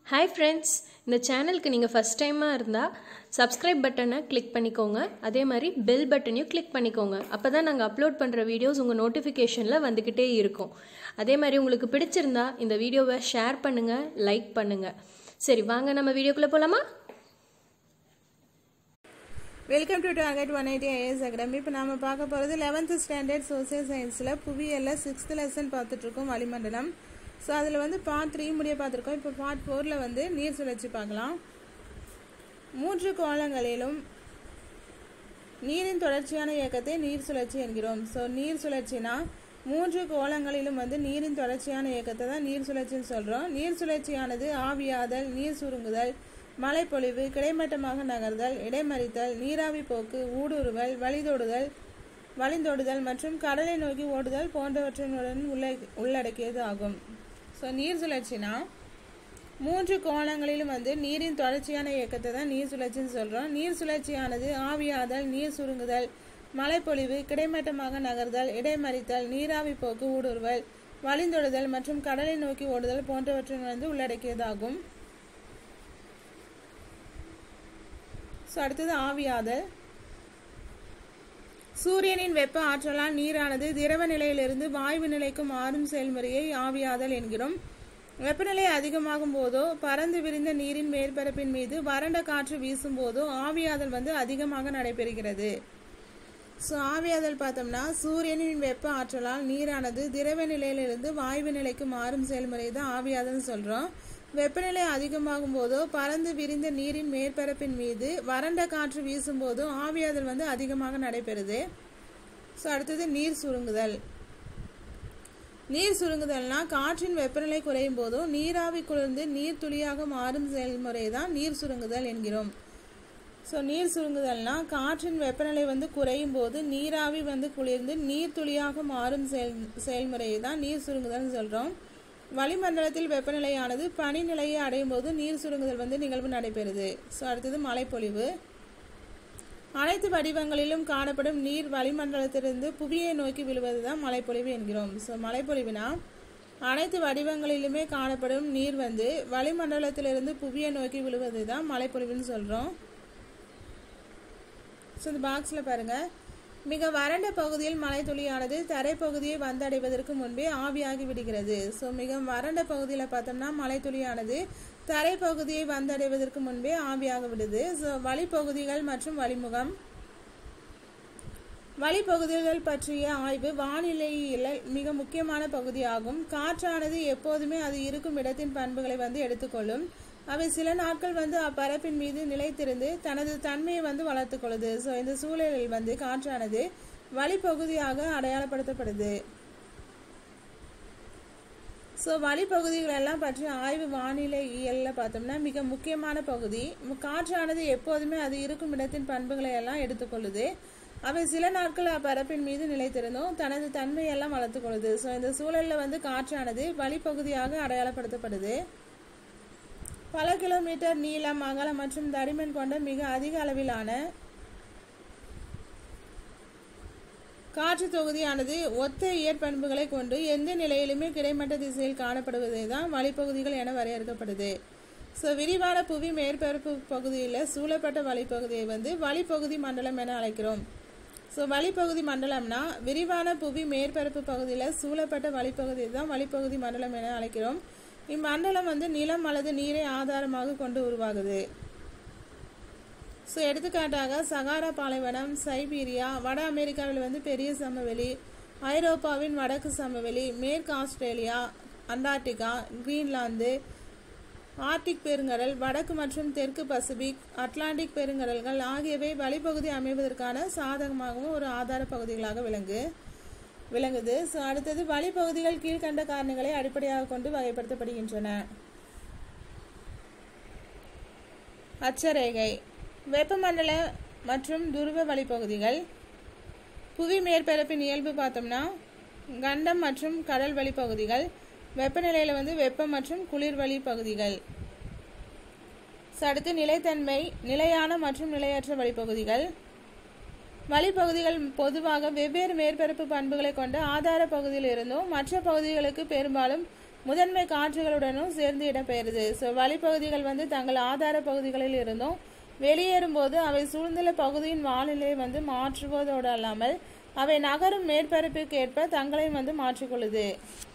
hi friends இந்த சேனலுக்கு நீங்கள் ஃபஸ்ட் டைமாக இருந்தால் சப்ஸ்கிரைப் பட்டனை கிளிக் பண்ணிக்கோங்க அதே மாதிரி பெல் பட்டனையும் கிளிக் பண்ணிக்கோங்க அப்போ தான் நாங்கள் அப்லோட் பண்ணுற வீடியோஸ் உங்கள் நோட்டிஃபிகேஷனில் வந்துக்கிட்டே இருக்கும் அதே மாதிரி உங்களுக்கு பிடிச்சிருந்தா இந்த வீடியோவை ஷேர் பண்ணுங்கள் லைக் பண்ணுங்கள் சரி வாங்க நம்ம வீடியோக்குள்ளே போகலாமா welcome to target one eighty IS academy இப்போ நாம பார்க்க போகிறது லெவன்த்து ஸ்டாண்டர்ட் சோசியல் சயின்ஸில் புவியியலில் சிக்ஸ்த் லெசன் பார்த்துட்ருக்கோம் வளிமண்டலம் ஸோ அதில் வந்து பார்ட் த்ரீ முடிய பார்த்துருக்கோம் இப்போ பார்ட் ஃபோரில் வந்து நீர் சுழற்சி பார்க்கலாம் மூன்று கோளங்களிலும் நீரின் தொடர்ச்சியான இயக்கத்தை நீர் சுழற்சி என்கிறோம் ஸோ நீர் சுழற்சினா மூன்று கோளங்களிலும் வந்து நீரின் தொடர்ச்சியான இயக்கத்தை தான் நீர் சுழற்சின்னு சொல்கிறோம் நீர் சுழற்சியானது ஆவியாதல் நீர் சுருங்குதல் மழைப்பொழிவு கிடைமட்டமாக நகர்தல் இடைமறித்தல் நீராவி போக்கு ஊடுருவல் வழிதோடுதல் வழிந்தோடுதல் மற்றும் கடலை நோக்கி ஓடுதல் போன்றவற்றினுடன் உள்ள உள்ளடக்கியது ஆகும் ஸோ நீர் சுழற்சினா மூன்று கோணங்களிலும் வந்து நீரின் தொடர்ச்சியான இயக்கத்தை தான் நீர் சுழற்சின்னு சொல்கிறோம் நீர் சுழற்சியானது ஆவியாதல் நீர் சுருங்குதல் மழைப்பொழிவு கிடைமட்டமாக நகர்தல் இடைமறித்தல் நீராவி போக்கு ஊடுருவல் வழிந்தொடுதல் மற்றும் கடலை நோக்கி ஓடுதல் போன்றவற்றின் வந்து உள்ளடக்கியதாகும் ஸோ அடுத்தது ஆவியாதல் சூரியனின் வெப்ப ஆற்றலால் நீரானது திரவ நிலையிலிருந்து வாயு நிலைக்கு மாறும் செயல்முறையை ஆவியாதல் என்கிறோம் வெப்பநிலை அதிகமாகும் போதோ பறந்து விரிந்த நீரின் மேற்பரப்பின் மீது வறண்ட காற்று வீசும் போதோ ஆவியாதல் வந்து அதிகமாக நடைபெறுகிறது ஸோ ஆவியாதல் பார்த்தோம்னா சூரியனின் வெப்ப ஆற்றலால் நீரானது திரவ நிலையிலிருந்து வாயு நிலைக்கு மாறும் செயல்முறை தான் ஆவியாதல்னு சொல்கிறோம் வெப்பநிலை அதிகமாகும் போதோ பறந்து விரிந்த நீரின் மேற்பரப்பின் மீது வறண்ட காற்று வீசும் போதோ ஆவியாதல் வந்து அதிகமாக நடைபெறுது ஸோ அடுத்தது நீர் சுருங்குதல் நீர் சுருங்குதல்னா காற்றின் வெப்பநிலை குறையும் போதோ நீராவி குளிர்ந்து நீர் துளியாக மாறும் செயல்முறை தான் நீர் சுருங்குதல் என்கிறோம் ஸோ நீர் சுருங்குதல்னா காற்றின் வெப்பநிலை வந்து குறையும் போது நீராவி வந்து குளிர்ந்து நீர் துளியாக மாறும் செயல் செயல்முறையை தான் நீர் சுருங்குதல்னு சொல்கிறோம் வளிமண்டலத்தில் வெப்பநிலையானது பனி நிலையை அடையும் போது நீர் சுருங்குதல் வந்து நிகழ்வு நடைபெறுது ஸோ அடுத்தது மழைப்பொழிவு அனைத்து வடிவங்களிலும் காணப்படும் நீர் வளிமண்டலத்திலிருந்து புவியை நோக்கி விழுவது தான் மழைப்பொழிவு என்கிறோம் ஸோ மழைப்பொழிவுனா அனைத்து வடிவங்களிலுமே காணப்படும் நீர் வந்து வளிமண்டலத்திலிருந்து புவியை நோக்கி விழுவது தான் மழைப்பொழிவுன்னு சொல்கிறோம் ஸோ இந்த பாக்ஸில் பாருங்கள் மிக வறண்ட பகுதியில் மழைத்துளியானது தரைப்பகுதியை வந்தடைவதற்கு முன்பே ஆவியாகி விடுகிறது ஸோ மிக வறண்ட பகுதியில் பார்த்தோம்னா மழைத்துளியானது தரைப்பகுதியை வந்தடைவதற்கு முன்பே ஆவியாக விடுது ஸோ வழிப்பகுதிகள் மற்றும் வழிமுகம் வழிப்பகுதிகள் பற்றிய ஆய்வு வானிலையில் மிக முக்கியமான பகுதியாகும் காற்றானது எப்போதுமே அது இருக்கும் இடத்தின் பண்புகளை வந்து எடுத்துக்கொள்ளும் அவை சில நாட்கள் வந்து அப்பரப்பின் மீது நிலைத்திருந்து தனது தன்மையை வந்து வளர்த்து கொள்ளுது ஸோ இந்த சூழலில் வந்து காற்றானது வழிப்பகுதியாக அடையாளப்படுத்தப்படுது ஸோ வழிப்பகுதிகள் எல்லாம் பற்றி ஆய்வு வானிலை இயலில் பார்த்தோம்னா மிக முக்கியமான பகுதி காற்றானது எப்போதுமே அது இருக்கும் இடத்தின் பண்புகளை எல்லாம் எடுத்துக்கொள்ளுது அவை சில நாட்கள் அப்பரப்பின் மீது நிலைத்திருந்தும் தனது தன்மையெல்லாம் வளர்த்து கொள்ளுது ஸோ இந்த சூழலில் வந்து காற்றானது வழிப்பகுதியாக அடையாளப்படுத்தப்படுது பல கிலோமீட்டர் நீளம் அகலம் மற்றும் தடிமன் கொண்ட மிக அதிக அளவிலான காற்று தொகுதியானது ஒத்த இயற்பண்புகளை கொண்டு எந்த நிலையிலுமே கிடைமட்ட திசையில் காணப்படுவதை தான் வழிப்பகுதிகள் என வரையறுக்கப்படுது ஸோ விரிவான புவி மேற்பரப்பு பகுதியில் சூழப்பட்ட வழிப்பகுதியை வந்து வழிப்பகுதி மண்டலம் என அழைக்கிறோம் ஸோ வழிப்பகுதி மண்டலம்னா விரிவான புவி மேற்பரப்பு பகுதியில் சூழப்பட்ட வழிப்பகுதியை தான் வழிப்பகுதி மண்டலம் என அழைக்கிறோம் இம்மண்டலம் வந்து நிலம் அல்லது நீரை ஆதாரமாக கொண்டு உருவாகுது ஸோ எடுத்துக்காட்டாக சகாரா பாலைவனம் சைபீரியா வட அமெரிக்காவில் வந்து பெரிய சமவெளி ஐரோப்பாவின் வடக்கு சமவெளி மேற்கு ஆஸ்திரேலியா அண்டார்டிகா கிரீன்லாந்து ஆர்டிக் பெருங்கடல் வடக்கு மற்றும் தெற்கு பசிபிக் அட்லாண்டிக் பெருங்கடல்கள் ஆகியவை வழிப்பகுதி அமைவதற்கான சாதகமாகவும் ஒரு ஆதார பகுதிகளாக விளங்கு விளங்குது ஸோ அடுத்தது வழிப்பகுதிகள் கீழ்கண்ட காரணங்களை அடிப்படையாக கொண்டு வகைப்படுத்தப்படுகின்றன அச்சரேகை வெப்பமண்டல மற்றும் துருவ வழிப்பகுதிகள் புவி மேற்பரப்பின் இயல்பு பார்த்தோம்னா கண்டம் மற்றும் கடல் வழிப்பகுதிகள் வெப்பநிலையில் வந்து வெப்பம் மற்றும் குளிர் வழி பகுதிகள் அடுத்து நிலைத்தன்மை நிலையான மற்றும் நிலையற்ற வழிப்பகுதிகள் வழிப்பகுதிகள் பொதுவாக வெவ்வேறு மேற்பரப்பு பண்புகளை கொண்ட ஆதார பகுதியில் இருந்தும் மற்ற பகுதிகளுக்கு பெரும்பாலும் முதன்மை காற்றுகளுடனும் சேர்ந்து இடம்பெயருது ஸோ வழிப்பகுதிகள் வந்து தங்கள் ஆதார பகுதிகளில் இருந்தும் வெளியேறும்போது அவை சூழ்ந்துள்ள பகுதியின் வானிலையை வந்து மாற்றுவதோடு அல்லாமல் அவை நகரும் மேற்பரப்பிற்கு ஏற்ப தங்களையும் வந்து மாற்றிக்கொள்ளுது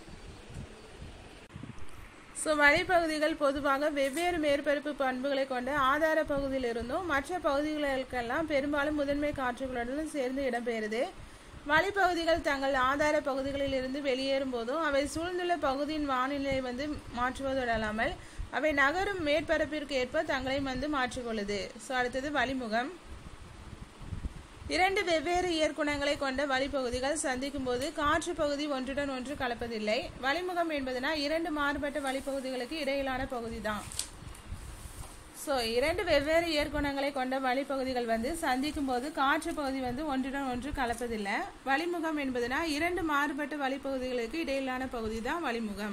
ஸோ வலைப்பகுதிகள் பொதுவாக வெவ்வேறு மேற்பரப்பு பண்புகளை கொண்ட ஆதார பகுதியிலிருந்தும் மற்ற பகுதிகளுக்கெல்லாம் பெரும்பாலும் முதன்மை காற்றுகளுடன் சேர்ந்து இடம்பெயருது வலைப்பகுதிகள் தங்கள் ஆதார பகுதிகளில் இருந்து வெளியேறும் போதும் அவை சூழ்ந்துள்ள பகுதியின் வானிலையை வந்து மாற்றுவதோடு அல்லாமல் அவை நகரும் மேற்பரப்பிற்கு ஏற்ப தங்களையும் வந்து மாற்றிக்கொள்ளுது ஸோ அடுத்தது வழிமுகம் இரண்டு வெவ்வேறு இயற்குணங்களை கொண்ட வழிப்பகுதிகள் சந்திக்கும் போது காற்று பகுதி ஒன்றுடன் ஒன்று கலப்பதில்லை வழிமுகம் என்பதுனா இரண்டு மாறுபட்ட வழிப்பகுதிகளுக்கு இடையிலான பகுதி தான் ஸோ இரண்டு வெவ்வேறு இயற்குணங்களை கொண்ட வழிப்பகுதிகள் வந்து சந்திக்கும் போது காற்று பகுதி வந்து ஒன்றுடன் ஒன்று கலப்பதில்லை வழிமுகம் என்பதுனா இரண்டு மாறுபட்ட வழிப்பகுதிகளுக்கு இடையிலான பகுதி தான் வழிமுகம்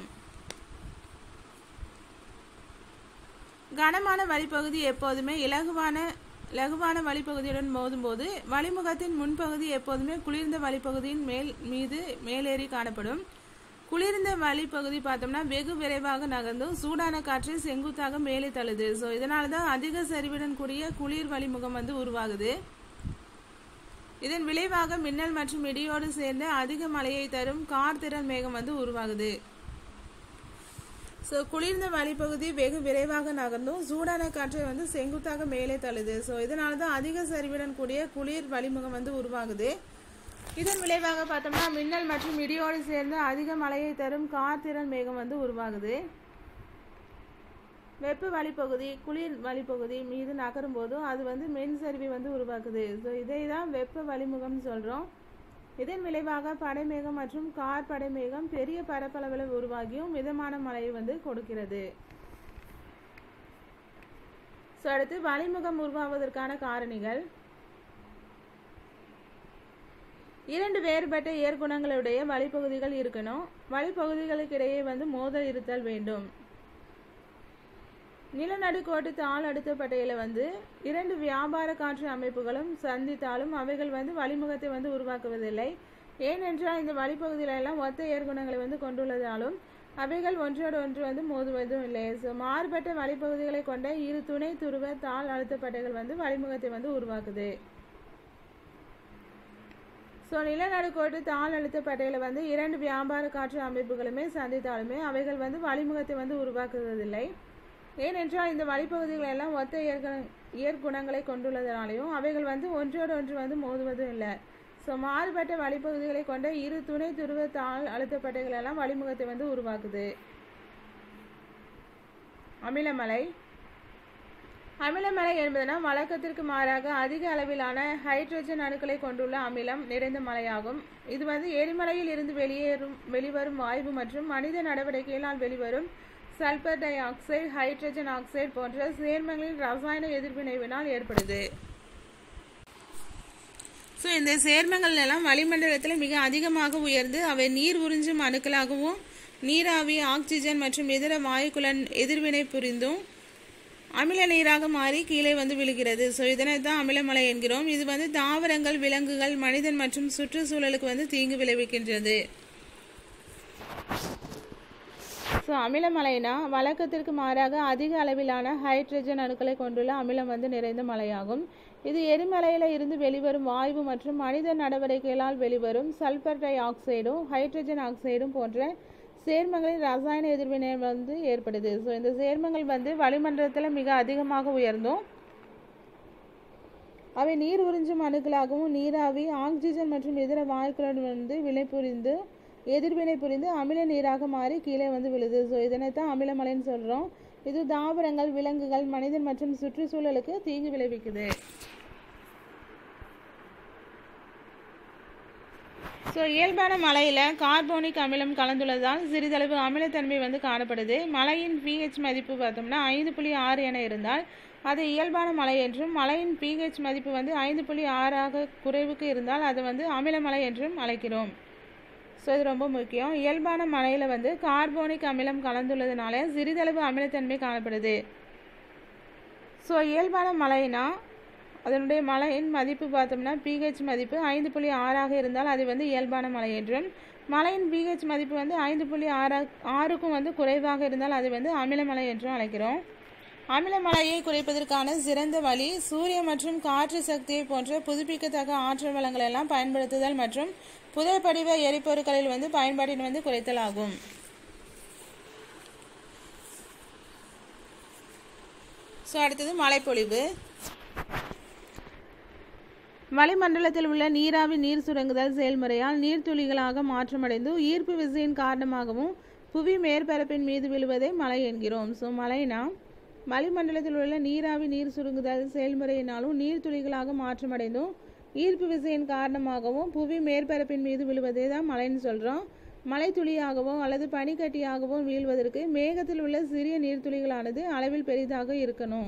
கனமான வழிப்பகுதி எப்போதுமே இலகுவான லகுவான வழிப்பகுதியுடன் மோதும்போது வழிமுகத்தின் முன்பகுதி எப்போதுமே குளிர்ந்த வழிப்பகுதியின் மேல் மீது மேலேறி காணப்படும் குளிர்ந்த வழிப்பகுதி பார்த்தோம்னா வெகு விரைவாக நகர்ந்தும் சூடான காற்றை செங்குத்தாக மேலே தள்ளுது ஸோ இதனால தான் அதிக சரிவுடன் கூடிய குளிர் வழிமுகம் வந்து உருவாகுது இதன் விளைவாக மின்னல் மற்றும் இடியோடு சேர்ந்து அதிக மழையை தரும் கார்த்திறன் மேகம் வந்து உருவாகுது ஸோ குளிர்ந்த வழிப்பகுதி வெகு விரைவாக நகர்ந்தும் சூடான காற்றை வந்து செங்குத்தாக மேலே தள்ளுது ஸோ இதனால தான் அதிக சரிவுடன் கூடிய குளிர் வழிமுகம் வந்து உருவாகுது இதன் விளைவாக பார்த்தோம்னா மின்னல் மற்றும் இடியோடு சேர்ந்து அதிக மழையை தரும் கார்த்திறன் மேகம் வந்து உருவாகுது வெப்ப வழிப்பகுதி குளிர் வழிப்பகுதி மீது நகரும் போதும் அது வந்து மின் சரிவை வந்து உருவாக்குது ஸோ இதை தான் வெப்ப வழிமுகம்னு சொல்கிறோம் இதன் விளைவாக படைமேகம் மற்றும் கார் படைமேகம் பெரிய பரப்பளவில் உருவாகியும் மிதமான மழையை வந்து கொடுக்கிறது ஸோ அடுத்து வழிமுகம் உருவாவதற்கான காரணிகள் இரண்டு வேறுபட்ட ஏற்குணங்களுடைய வழிப்பகுதிகள் இருக்கணும் வழிப்பகுதிகளுக்கு இடையே வந்து மோதல் இருத்தல் வேண்டும் நிலநடுக்கோட்டு தாள் அடுத்த பட்டையில வந்து இரண்டு வியாபார காற்று அமைப்புகளும் சந்தித்தாலும் அவைகள் வந்து வழிமுகத்தை வந்து உருவாக்குவதில்லை ஏனென்றால் இந்த வழிப்பகுதியில எல்லாம் ஒத்த ஏற்குணங்களை வந்து கொண்டுள்ளதாலும் அவைகள் ஒன்றோடு ஒன்று வந்து மோதுவதும் இல்லை ஸோ மாறுபட்ட வழிப்பகுதிகளை கொண்ட இரு துணை துருவ தாள் அழுத்த பட்டைகள் வந்து வழிமுகத்தை வந்து உருவாக்குது ஸோ நிலநடுக்கோட்டு தாள் அழுத்த பட்டையில வந்து இரண்டு வியாபார காற்று அமைப்புகளுமே சந்தித்தாலுமே அவைகள் வந்து வழிமுகத்தை வந்து உருவாக்குவதில்லை ஏனென்றால் இந்த வழிப்பகுதிகள் எல்லாம் ஒத்த இயற்க இயற்குணங்களை கொண்டுள்ளதனாலையும் அவைகள் வந்து ஒன்றோடு ஒன்று வந்து மோதுவதும் இல்லை ஸோ மாறுபட்ட வழிப்பகுதிகளை கொண்ட இரு துணை துருவ தாள் அழுத்தப்பட்டைகள் எல்லாம் வழிமுகத்தை வந்து உருவாக்குது அமிலமலை அமிலமலை என்பதுனா வழக்கத்திற்கு மாறாக அதிக அளவிலான ஹைட்ரஜன் அணுக்களை கொண்டுள்ள அமிலம் நிறைந்த மலையாகும் இது வந்து எரிமலையில் இருந்து வெளியேறும் வெளிவரும் வாயு மற்றும் மனித நடவடிக்கைகளால் வெளிவரும் sulphur dioxide hydrogen oxide போன்ற சேர்மங்களின் ரசாயன எதிர்வினைவினால் ஏற்படுது ஸோ இந்த சேர்மங்கள் எல்லாம் வளிமண்டலத்தில் மிக அதிகமாக உயர்ந்து அவை நீர் உறிஞ்சும் அணுக்களாகவும் நீராவி ஆக்சிஜன் மற்றும் இதர வாயுக்களுடன் எதிர்வினை புரிந்தும் அமில நீராக மாறி கீழே வந்து விழுகிறது ஸோ இதனை தான் அமிலமலை என்கிறோம் இது வந்து தாவரங்கள் விலங்குகள் மனிதன் மற்றும் சுற்றுச்சூழலுக்கு வந்து தீங்கு விளைவிக்கின்றது ஸோ அமிலமலைனா வழக்கத்திற்கு மாறாக அதிக அளவிலான ஹைட்ரஜன் அணுக்களை கொண்டுள்ள அமிலம் வந்து நிறைந்த மலையாகும் இது எரிமலையில இருந்து வெளிவரும் வாயு மற்றும் மனித நடவடிக்கைகளால் வெளிவரும் சல்பர் டை ஆக்சைடும் ஹைட்ரஜன் ஆக்சைடும் போன்ற சேர்மங்களின் ரசாயன எதிர்வினை வந்து ஏற்படுது ஸோ இந்த சேர்மங்கள் வந்து வளிமண்டலத்தில் மிக அதிகமாக உயர்ந்தும் அவை நீர் உறிஞ்சும் அணுக்களாகவும் நீராவி ஆக்சிஜன் மற்றும் இதர வாயுக்களுடன் வந்து வினை புரிந்து எதிர்வினை புரிந்து அமில நீராக மாறி கீழே வந்து விழுது ஸோ இதனைத்தான் அமிலமலைன்னு சொல்கிறோம் இது தாவரங்கள் விலங்குகள் மனிதன் மற்றும் சுற்றுச்சூழலுக்கு தீங்கு விளைவிக்குது ஸோ இயல்பான மலையில் கார்போனிக் அமிலம் கலந்துள்ளதால் சிறிதளவு அமிலத்தன்மை வந்து காணப்படுது மலையின் பிஹெச் மதிப்பு பார்த்தோம்னா ஐந்து புள்ளி ஆறு என இருந்தால் அது இயல்பான மலை என்றும் மலையின் பிஹெச் மதிப்பு வந்து ஐந்து புள்ளி ஆறாக குறைவுக்கு இருந்தால் அது வந்து அமிலமலை என்றும் அழைக்கிறோம் ஸோ இது ரொம்ப முக்கியம் இயல்பான மலையில் வந்து கார்போனிக் அமிலம் கலந்துள்ளதுனால சிறிதளவு அமிலத்தன்மை காணப்படுது ஸோ இயல்பான மலைனா அதனுடைய மலையின் மதிப்பு பார்த்தோம்னா பிஹெச் மதிப்பு ஐந்து புள்ளி ஆறாக இருந்தால் அது வந்து இயல்பான மலை என்றும் மலையின் பிஹெச் மதிப்பு வந்து ஐந்து புள்ளி ஆறு ஆறுக்கும் வந்து குறைவாக இருந்தால் அதை வந்து அமிலமலை என்றும் அழைக்கிறோம் அமிலமலையை குறைப்பதற்கான சிறந்த வழி சூரிய மற்றும் காற்று சக்தியை போன்ற புதுப்பிக்கத்தக்க ஆற்றல் வளங்கள் எல்லாம் பயன்படுத்துதல் மற்றும் புதைப்படிவ எரிபொருட்களில் வந்து பயன்பாட்டின் வந்து குறைத்தல் ஆகும் ஸோ அடுத்தது மழைப்பொழிவு வளிமண்டலத்தில் உள்ள நீராவி நீர் சுரங்குதல் செயல்முறையால் நீர்த்துளிகளாக மாற்றமடைந்து ஈர்ப்பு விசையின் காரணமாகவும் புவி மேற்பரப்பின் மீது விழுவதை மழை என்கிறோம் ஸோ மழைனா வளிமண்டலத்தில் உள்ள நீராவி நீர் சுருங்குதல் செயல்முறையினாலும் நீர்த்துளிகளாக மாற்றமடைந்தும் ஈர்ப்பு விசையின் காரணமாகவும் புவி மேற்பரப்பின் மீது விழுவதே தான் மழைன்னு சொல்கிறோம் மழைத்துளியாகவோ அல்லது பனிக்கட்டியாகவோ வீழ்வதற்கு மேகத்தில் உள்ள சிறிய நீர்த்துளிகளானது அளவில் பெரிதாக இருக்கணும்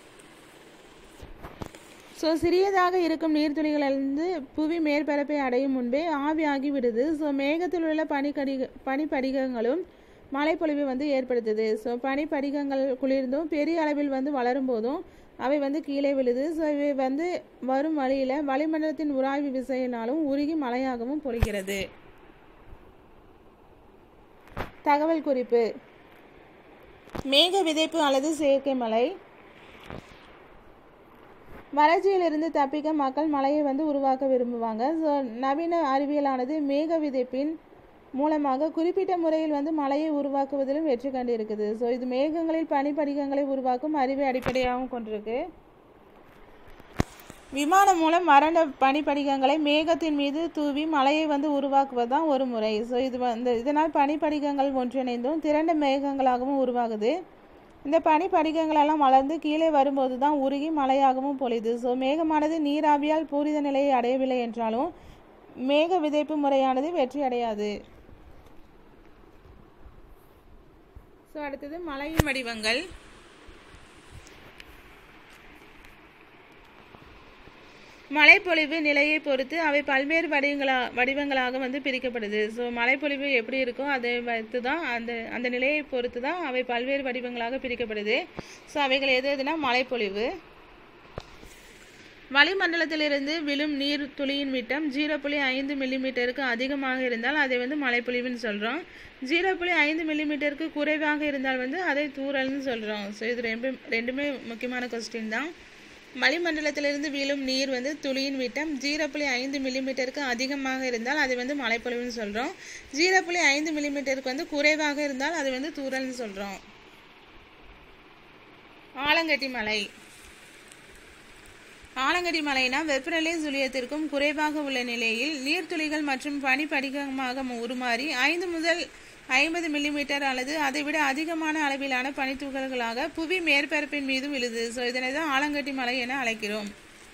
ஸோ சிறியதாக இருக்கும் நீர்த்துளிகளிலிருந்து புவி மேற்பரப்பை அடையும் முன்பே ஆவியாகி விடுது ஸோ மேகத்தில் உள்ள பனிக்கடிக பனிப்படிகங்களும் மழைப்பொழிவை வந்து ஏற்படுத்துது ஸோ பனிப்படிகங்கள் குளிர்ந்தும் பெரிய அளவில் வந்து வளரும் போதும் அவை வந்து கீழே விழுது ஸோ இவை வந்து வரும் வழியில் வளிமண்டலத்தின் உராய்வு விசையினாலும் உருகி மழையாகவும் பொழிகிறது தகவல் குறிப்பு மேக விதைப்பு அல்லது செயற்கை மழை வறட்சியிலிருந்து தப்பிக்க மக்கள் மழையை வந்து உருவாக்க விரும்புவாங்க ஸோ நவீன அறிவியலானது மேக விதைப்பின் மூலமாக குறிப்பிட்ட முறையில் வந்து மழையை உருவாக்குவதிலும் வெற்றி கண்டு இருக்குது ஸோ இது மேகங்களில் பனிப்படிகங்களை உருவாக்கும் அறிவை அடிப்படையாகவும் கொண்டிருக்கு விமானம் மூலம் வறண்ட பனிப்படிகங்களை மேகத்தின் மீது தூவி மழையை வந்து உருவாக்குவது தான் ஒரு முறை ஸோ இது வந்து இதனால் பனிப்படிகங்கள் ஒன்றிணைந்தும் திரண்ட மேகங்களாகவும் உருவாகுது இந்த பனிப்படிகங்களெல்லாம் வளர்ந்து கீழே வரும்போது தான் உருகி மழையாகவும் பொழியுது ஸோ மேகமானது நீராவியால் பூரித நிலையை அடையவில்லை என்றாலும் மேக விதைப்பு முறையானது வெற்றி அடையாது ஸோ அடுத்தது மழையின் வடிவங்கள் மழைப்பொழிவு நிலையை பொறுத்து அவை பல்வேறு வடிவங்களா வடிவங்களாக வந்து பிரிக்கப்படுது ஸோ மழைப்பொழிவு எப்படி இருக்கோ அதை வைத்து தான் அந்த அந்த நிலையை பொறுத்து தான் அவை பல்வேறு வடிவங்களாக பிரிக்கப்படுது ஸோ அவைகள் எது எதுனா மழைப்பொழிவு வளிமண்டலத்திலிருந்து விழும் நீர் துளியின் விட்டம் ஜீரோ புள்ளி ஐந்து மில்லிமீட்டருக்கு அதிகமாக இருந்தால் அதை வந்து மழைப்பொழிவுன்னு சொல்கிறோம் ஜீரோ புள்ளி ஐந்து மில்லிமீட்டருக்கு குறைவாக இருந்தால் வந்து அதை தூறல்னு சொல்கிறோம் ஸோ இது ரெண்டு ரெண்டுமே முக்கியமான கொஸ்டின் தான் வளிமண்டலத்திலிருந்து வீழும் நீர் வந்து துளியின் விட்டம் ஜீரோ புள்ளி ஐந்து மில்லிமீட்டருக்கு அதிகமாக இருந்தால் அதை வந்து மழைப்பொழிவுன்னு சொல்கிறோம் ஜீரோ புள்ளி ஐந்து மில்லிமீட்டருக்கு வந்து குறைவாக இருந்தால் அதை வந்து தூறல்னு சொல்கிறோம் ஆலங்கட்டி மலை ஆலங்கட்டி மலைனா வெப்பநிலை சுழியத்திற்கும் குறைவாக உள்ள நிலையில் நீர்த்துளிகள் மற்றும் பனிப்படிகமாக உருமாறி ஐந்து முதல் ஐம்பது மில்லிமீட்டர் அல்லது அதைவிட அதிகமான அளவிலான பனித்துகள்களாக புவி மேற்பரப்பின் மீது விழுது ஸோ இதனை தான் ஆலங்கட்டி மலை என அழைக்கிறோம்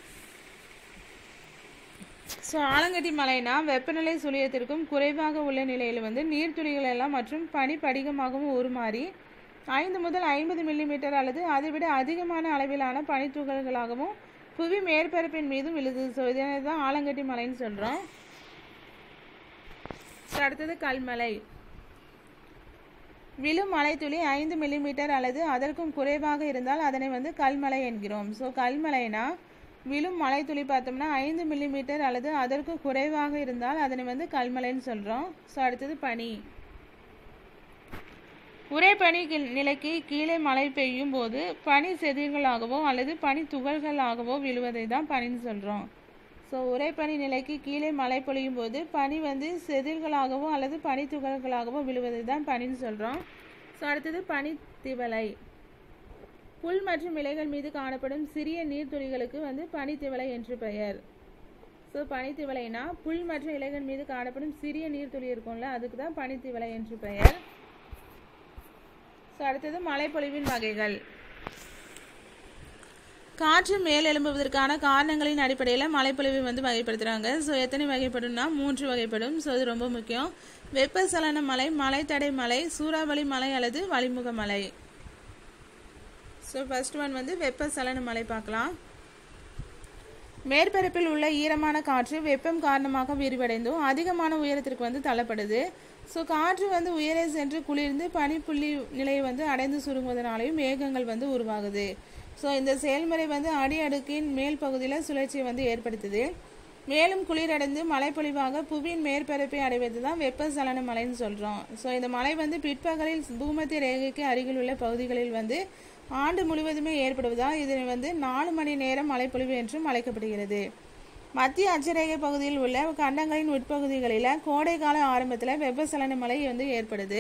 ஸோ ஆலங்கட்டி மலைனா வெப்பநிலை சுழியத்திற்கும் குறைவாக உள்ள நிலையில் வந்து நீர்த்துளிகள் எல்லாம் மற்றும் பனிப்படிகமாகவும் உருமாறி ஐந்து முதல் ஐம்பது மில்லிமீட்டர் அல்லது அதைவிட அதிகமான அளவிலான பனித்துகள்களாகவும் புவி மேற்பரப்பின் மீதும் விழுது ஸோ இதனை தான் ஆலங்கட்டி மலைன்னு சொல்கிறோம் ஸோ அடுத்தது கல்மலை விழும் மலைத்துளி ஐந்து மில்லிமீட்டர் அல்லது அதற்கும் குறைவாக இருந்தால் அதனை வந்து கல்மலை என்கிறோம் ஸோ கல்மலைனா விழும் மலைத்துளி பார்த்தோம்னா ஐந்து மில்லிமீட்டர் அல்லது அதற்கு குறைவாக இருந்தால் அதனை வந்து கல்மலைன்னு சொல்கிறோம் ஸோ அடுத்தது பனி உறைபனி கி- நிலைக்கு கீழே மழை பெய்யும் போது பனி செதிர்களாகவோ அல்லது பனி துகள்களாகவோ விழுவதை தான் பனின்னு சொல்கிறோம் ஸோ உறைபனி நிலைக்கு கீழே மழை பொழியும் போது பனி வந்து செதில்களாகவோ அல்லது பனி துகள்களாகவோ விழுவதை தான் பனின்னு சொல்கிறோம் ஸோ அடுத்தது பனி திவலை புல் மற்றும் இலைகள் மீது காணப்படும் சிறிய நீர்த்துளிகளுக்கு வந்து பனித்திவலை என்று பெயர் ஸோ பனித்திவலைனா புல் மற்றும் இலைகள் மீது காணப்படும் சிறிய நீர்த்துளி இருக்கும்ல அதுக்கு தான் பனித்திவலை என்று பெயர் ஸோ அடுத்தது மழைப்பொழிவின் வகைகள் காற்று மேல் எழும்புவதற்கான காரணங்களின் அடிப்படையில் மழைப்பொழிவை வந்து வகைப்படுத்துகிறாங்க ஸோ எத்தனை வகைப்படும்னா மூன்று வகைப்படும் ஸோ இது ரொம்ப முக்கியம் வெப்பசலன மலை மலைத்தடை மலை சூறாவளி மலை அல்லது வளிமுக மலை ஸோ ஃபர்ஸ்ட் ஒன் வந்து வெப்பசலன மலை பார்க்கலாம் மேற்பரப்பில் உள்ள ஈரமான காற்று வெப்பம் காரணமாக விரிவடைந்தும் அதிகமான உயரத்திற்கு வந்து தள்ளப்படுது ஸோ காற்று வந்து உயரே சென்று குளிர்ந்து பனிப்புள்ளி நிலையை வந்து அடைந்து சுருங்குவதனாலையும் மேகங்கள் வந்து உருவாகுது ஸோ இந்த செயல்முறை வந்து அடி அடுக்கின் மேல் பகுதியில் சுழற்சியை வந்து ஏற்படுத்துது மேலும் குளிரடைந்து மழைப்பொழிவாக புவியின் மேற்பரப்பை அடைவது தான் வெப்பசலன மலைன்னு சொல்கிறோம் ஸோ இந்த மலை வந்து பிற்பகலில் பூமத்திய ரேகைக்கு அருகில் உள்ள பகுதிகளில் வந்து ஆண்டு முழுவதுமே ஏற்படுவதால் இதனை வந்து நாலு மணி நேரம் மழைப்பொழிவு என்றும் அழைக்கப்படுகிறது மத்திய அட்சரேகை பகுதியில் உள்ள கண்டங்களின் உட்பகுதிகளில் கோடை கால ஆரம்பத்தில் வெப்பசலன மழை வந்து ஏற்படுது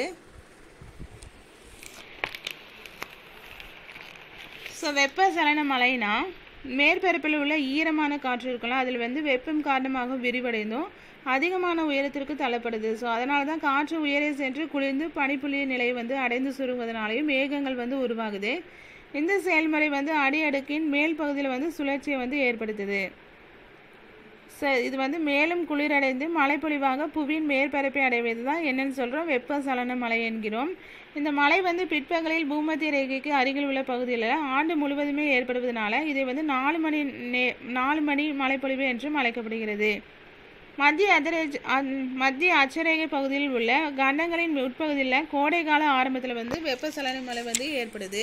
ஸோ வெப்பசலன மழைனா மேற்பரப்பில் உள்ள ஈரமான காற்று இருக்கலாம் அதில் வந்து வெப்பம் காரணமாக விரிவடைந்தும் அதிகமான உயரத்திற்கு தள்ளப்படுது ஸோ அதனால தான் காற்று உயரே சென்று குளிர்ந்து பனிப்புளிய நிலை வந்து அடைந்து சுருங்குவதனாலையும் மேகங்கள் வந்து உருவாகுது இந்த செயல்முறை வந்து அடி அடுக்கின் மேல் பகுதியில் வந்து சுழற்சியை வந்து ஏற்படுத்துது ச இது வந்து மேலும் குளிரடைந்து மழைப்பொழிவாக புவியின் மேற்பரப்பை அடைவது தான் என்னன்னு சொல்கிறோம் வெப்பசலன மலை என்கிறோம் இந்த மலை வந்து பிற்பகலில் பூமத்திய ரேகைக்கு அருகில் உள்ள பகுதியில் ஆண்டு முழுவதுமே ஏற்படுவதனால இதை வந்து நாலு மணி நே நாலு மணி மழைப்பொழிவு என்றும் அழைக்கப்படுகிறது மத்திய அதிரே மத்திய அச்சரேகை பகுதியில் உள்ள கண்டங்களின் உட்பகுதியில் கோடை கால ஆரம்பத்தில் வந்து வெப்பசலன மழை வந்து ஏற்படுது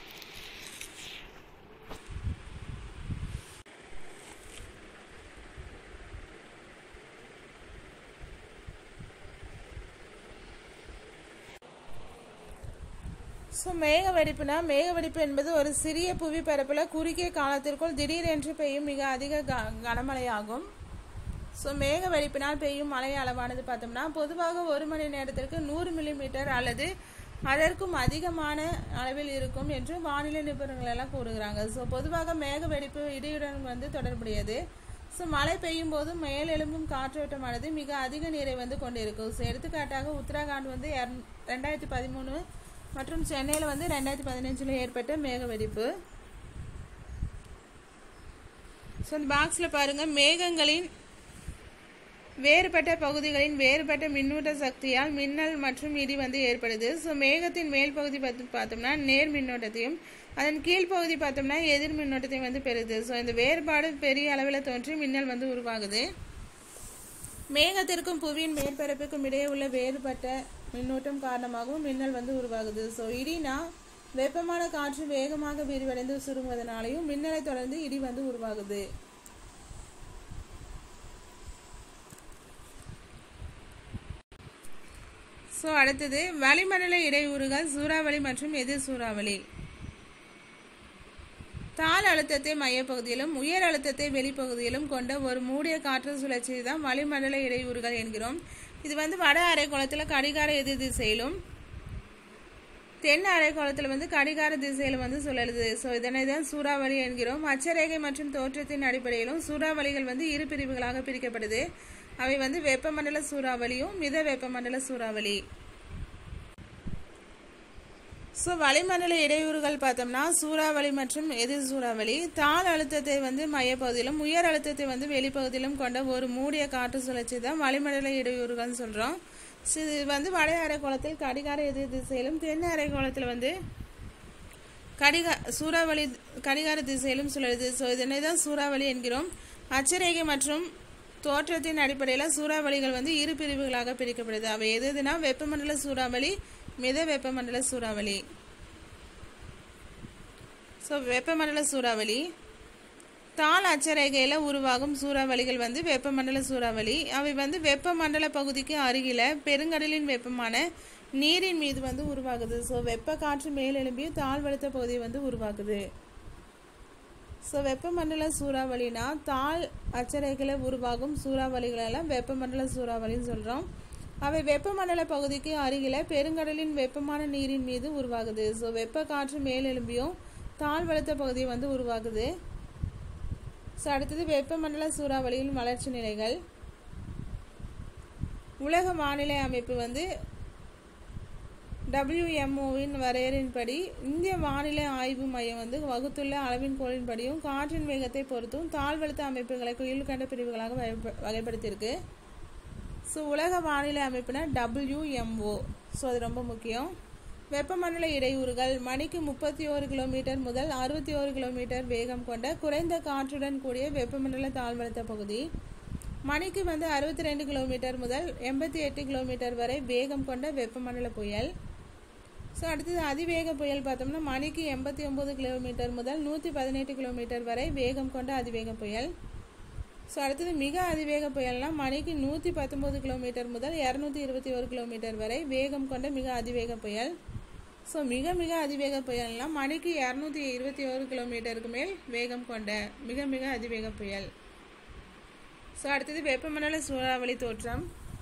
ஸோ மேக வெடிப்புனா மேக வெடிப்பு என்பது ஒரு சிறிய புவி பரப்பில் குறுகிய காலத்திற்குள் திடீரென்று பெய்யும் மிக அதிக க கனமழையாகும் ஸோ மேக வெடிப்பினால் பெய்யும் மழை அளவானது பார்த்தோம்னா பொதுவாக ஒரு மணி நேரத்திற்கு நூறு மில்லிமீட்டர் அல்லது அதற்கும் அதிகமான அளவில் இருக்கும் என்று வானிலை நிபுணர்கள் எல்லாம் கூறுகிறாங்க ஸோ பொதுவாக மேக வெடிப்பு இடியுடன் வந்து தொடர்புடையது ஸோ மழை பெய்யும் போது மேல் எழும்பும் காற்றோட்டமானது மிக அதிக நீரை வந்து கொண்டிருக்கும் ஸோ எடுத்துக்காட்டாக உத்தராகண்ட் வந்து ரெண்டாயிரத்தி பதிமூணு மற்றும் சென்னையில் வந்து ரெண்டாயிரத்தி பதினஞ்சில் ஏற்பட்ட மேக வெடிப்பு ஸோ இந்த பாக்ஸில் பாருங்கள் மேகங்களின் வேறுபட்ட பகுதிகளின் வேறுபட்ட மின்னூட்ட சக்தியால் மின்னல் மற்றும் இடி வந்து ஏற்படுது ஸோ மேகத்தின் மேல் பகுதி பார்த்து பார்த்தோம்னா நேர் மின்னோட்டத்தையும் அதன் கீழ்ப்பகுதி பார்த்தோம்னா எதிர் மின்னோட்டத்தையும் வந்து பெறுது ஸோ இந்த வேறுபாடு பெரிய அளவில் தோன்றி மின்னல் வந்து உருவாகுது மேகத்திற்கும் புவியின் மேற்பரப்புக்கும் இடையே உள்ள வேறுபட்ட மின்னூட்டம் காரணமாகவும் மின்னல் வந்து உருவாகுது ஸோ இடினா வெப்பமான காற்று வேகமாக விரிவடைந்து சுருங்குவதனாலையும் மின்னலை தொடர்ந்து இடி வந்து உருவாகுது ஸோ அடுத்தது வளிமண்டல இடையூறுகள் சூறாவளி மற்றும் எதிர் சூறாவளி தாழ அழுத்தத்தை மையப்பகுதியிலும் உயர் அழுத்தத்தை வெளிப்பகுதியிலும் கொண்ட ஒரு மூடிய காற்று சுழற்சி தான் வளிமண்டல இடையூறுகள் என்கிறோம் இது வந்து வட அரைக்கோளத்தில் கடிகார எதிர் திசையிலும் தென் அரைக்கோளத்தில் வந்து கடிகார திசையில் வந்து சுழலுது ஸோ இதனை தான் சூறாவளி என்கிறோம் அச்சரேகை மற்றும் தோற்றத்தின் அடிப்படையிலும் சூறாவளிகள் வந்து இரு பிரிவுகளாக பிரிக்கப்படுது அவை வந்து வெப்பமண்டல சூறாவளியும் மித வெப்பமண்டல சூறாவளி ஸோ வளிமண்டல இடையூறுகள் பார்த்தோம்னா சூறாவளி மற்றும் எதிர் சூறாவளி தாழ் அழுத்தத்தை வந்து மையப்பகுதியிலும் உயர் அழுத்தத்தை வந்து வெளிப்பகுதியிலும் கொண்ட ஒரு மூடிய காற்று சுழற்சி தான் வளிமண்டல இடையூறுகள்னு சொல்கிறோம் ஸோ இது வந்து வட அரைக்கோளத்தில் கடிகார எதிர் திசையிலும் தென் அரைக்கோளத்தில் வந்து கடிகா சூறாவளி கடிகார திசையிலும் சுழலுது ஸோ இதனை தான் சூறாவளி என்கிறோம் அச்சரேகை மற்றும் தோற்றத்தின் அடிப்படையில் சூறாவளிகள் வந்து இரு பிரிவுகளாக பிரிக்கப்படுது அவை எது எதுனா வெப்பமண்டல சூறாவளி மித வெப்பமண்டல சூறாவளி ஸோ வெப்பமண்டல சூறாவளி தாழ் அச்சரேகையில் உருவாகும் சூறாவளிகள் வந்து வெப்பமண்டல சூறாவளி அவை வந்து வெப்பமண்டல பகுதிக்கு அருகில பெருங்கடலின் வெப்பமான நீரின் மீது வந்து உருவாகுது ஸோ வெப்ப காற்று மேலெழும்பி தாழ்வழுத்த பகுதி வந்து உருவாகுது ஸோ வெப்பமண்டல சூறாவளினா தாழ் அச்சரேகையில் உருவாகும் சூறாவளிகளெல்லாம் வெப்பமண்டல சூறாவளின்னு சொல்கிறோம் அவை வெப்பமண்டல பகுதிக்கு அருகில பெருங்கடலின் வெப்பமான நீரின் மீது உருவாகுது ஸோ வெப்ப காற்று மேலெழும்பியும் தாழ்வழுத்த பகுதி வந்து உருவாகுது ஸோ அடுத்தது வெப்பமண்டல சூறாவளியின் வளர்ச்சி நிலைகள் உலக வானிலை அமைப்பு வந்து டபிள்யூஎம்ஓவின் வரையறையின்படி இந்திய வானிலை ஆய்வு மையம் வந்து வகுத்துள்ள அளவின் கோளின்படியும் காற்றின் வேகத்தை பொறுத்தும் தாழ்வழுத்த அமைப்புகளை கீழ்கண்ட பிரிவுகளாக வகைப்ப- வகைப்படுத்தியிருக்கு ஸோ உலக வானிலை அமைப்புனா டபிள்யூஎம்ஓ ஸோ அது ரொம்ப முக்கியம் வெப்பமண்டல இடையூறுகள் மணிக்கு முப்பத்தி ஓரு கிலோமீட்டர் முதல் அறுபத்தி ஓரு கிலோமீட்டர் வேகம் கொண்ட குறைந்த காற்றுடன் கூடிய வெப்பமண்டல தாழ்வழுத்த பகுதி மணிக்கு வந்து அறுபத்தி ரெண்டு கிலோமீட்டர் முதல் எண்பத்தி எட்டு கிலோமீட்டர் வரை வேகம் கொண்ட வெப்பமண்டல புயல் ஸோ அடுத்தது அதிவேக புயல் பார்த்தோம்னா மணிக்கு எண்பத்தி ஒம்பது கிலோமீட்டர் முதல் நூற்றி பதினெட்டு கிலோமீட்டர் வரை வேகம் கொண்ட அதிவேக புயல் ஸோ அடுத்தது மிக அதிவேக புயல்னா மணிக்கு நூற்றி பத்தொம்போது கிலோமீட்டர் முதல் இரநூத்தி இருபத்தி ஒரு கிலோமீட்டர் வரை வேகம் கொண்ட மிக அதிவேக புயல் ஸோ மிக மிக அதிவேக புயல்னா மணிக்கு இரநூத்தி இருபத்தி ஒரு கிலோமீட்டருக்கு மேல் வேகம் கொண்ட மிக மிக அதிவேக புயல் ஸோ அடுத்தது வெப்பமண்டல சூறாவளி தோற்றம்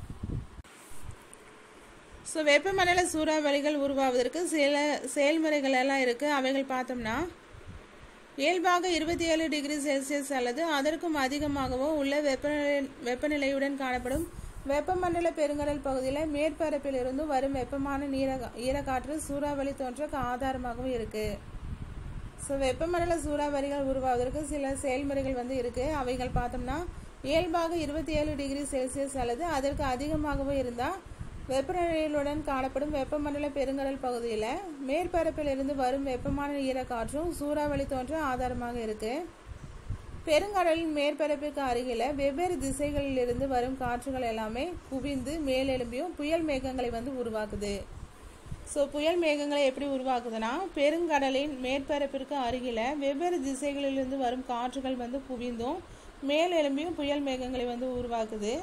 ஸோ வெப்பமண்டல சூறாவளிகள் உருவாவதற்கு சில செயல்முறைகள் எல்லாம் இருக்குது அவைகள் பார்த்தோம்னா இயல்பாக இருபத்தி ஏழு டிகிரி செல்சியஸ் அல்லது அதற்கும் அதிகமாகவோ உள்ள வெப்பநிலை வெப்பநிலையுடன் காணப்படும் வெப்பமண்டல பெருங்கடல் பகுதியில் மேற்பரப்பில் இருந்து வரும் வெப்பமான நீர ஈரக்காற்று சூறாவளி தோன்ற ஆதாரமாகவும் இருக்கு ஸோ வெப்பமண்டல சூறாவளிகள் உருவாவதற்கு சில செயல்முறைகள் வந்து இருக்கு அவைகள் பார்த்தோம்னா இயல்பாக இருபத்தி ஏழு டிகிரி செல்சியஸ் அல்லது அதற்கு அதிகமாகவோ இருந்தால் வெப்பநிலையுடன் காணப்படும் வெப்பமண்டல பெருங்கடல் பகுதியில் மேற்பரப்பில் இருந்து வரும் வெப்பமான ஈரக்காற்றும் சூறாவளி தோன்ற ஆதாரமாக இருக்கு பெருங்கடலின் மேற்பரப்புக்கு அருகில வெவ்வேறு திசைகளில் இருந்து வரும் காற்றுகள் எல்லாமே குவிந்து மேலெலும்பியும் புயல் மேகங்களை வந்து உருவாக்குது ஸோ புயல் மேகங்களை எப்படி உருவாக்குதுன்னா பெருங்கடலின் மேற்பரப்பிற்கு அருகில வெவ்வேறு திசைகளிலிருந்து வரும் காற்றுகள் வந்து குவிந்தும் மேலெலும்பியும் புயல் மேகங்களை வந்து உருவாக்குது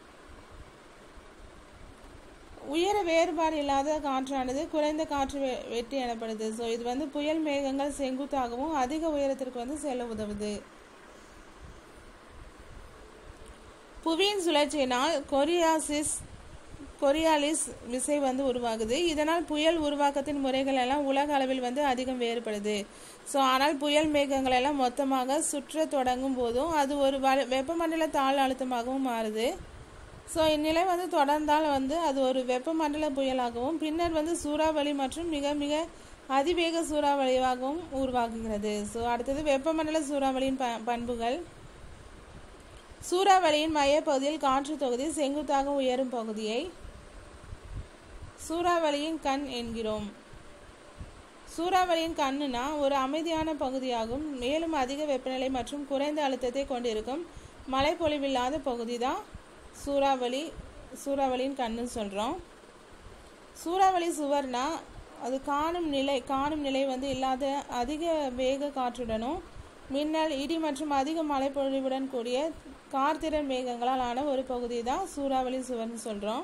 உயர வேறுபாடு இல்லாத காற்றானது குறைந்த காற்று வெ- வெட்டி எனப்படுது ஸோ இது வந்து புயல் மேகங்கள் செங்குத்தாகவும் அதிக உயரத்திற்கு வந்து செல்ல உதவுது புவியின் சுழற்சியினால் கொரியாசிஸ் கொரியாலிஸ் விசை வந்து உருவாகுது இதனால் புயல் உருவாக்கத்தின் முறைகள் எல்லாம் உலக அளவில் வந்து அதிகம் வேறுபடுது ஸோ ஆனால் புயல் மேகங்கள் எல்லாம் மொத்தமாக சுற்ற தொடங்கும் போதும் அது ஒரு வ- வெப்பமண்டல தாழ் அழுத்தமாகவும் மாறுது ஸோ இந்நிலை வந்து தொடர்ந்தால் வந்து அது ஒரு வெப்பமண்டல புயலாகவும் பின்னர் வந்து சூறாவளி மற்றும் மிக மிக அதிவேக சூறாவளியாகவும் உருவாகுகிறது ஸோ அடுத்தது வெப்பமண்டல சூறாவளியின் ப பண்புகள் சூறாவளியின் மையப்பகுதியில் காற்று தொகுதி செங்குத்தாக உயரும் பகுதியை சூறாவளியின் கண் என்கிறோம் சூறாவளியின் கண்ணுனா ஒரு அமைதியான பகுதியாகும் மேலும் அதிக வெப்பநிலை மற்றும் குறைந்த அழுத்தத்தை கொண்டிருக்கும் மழைப்பொழிவில்லாத பகுதி தான் சூறாவளி சூறாவளியின் கண்ணுன்னு சொல்கிறோம் சூறாவளி சுவர்னா அது காணும் நிலை காணும் நிலை வந்து இல்லாத அதிக வேக காற்றுடனும் மின்னல் இடி மற்றும் அதிக மழைப்பொழிவுடன் கூடிய கார்த்திரன் மேகங்களால் ஆன ஒரு பகுதி தான் சூறாவளி சுவர்னு சொல்கிறோம்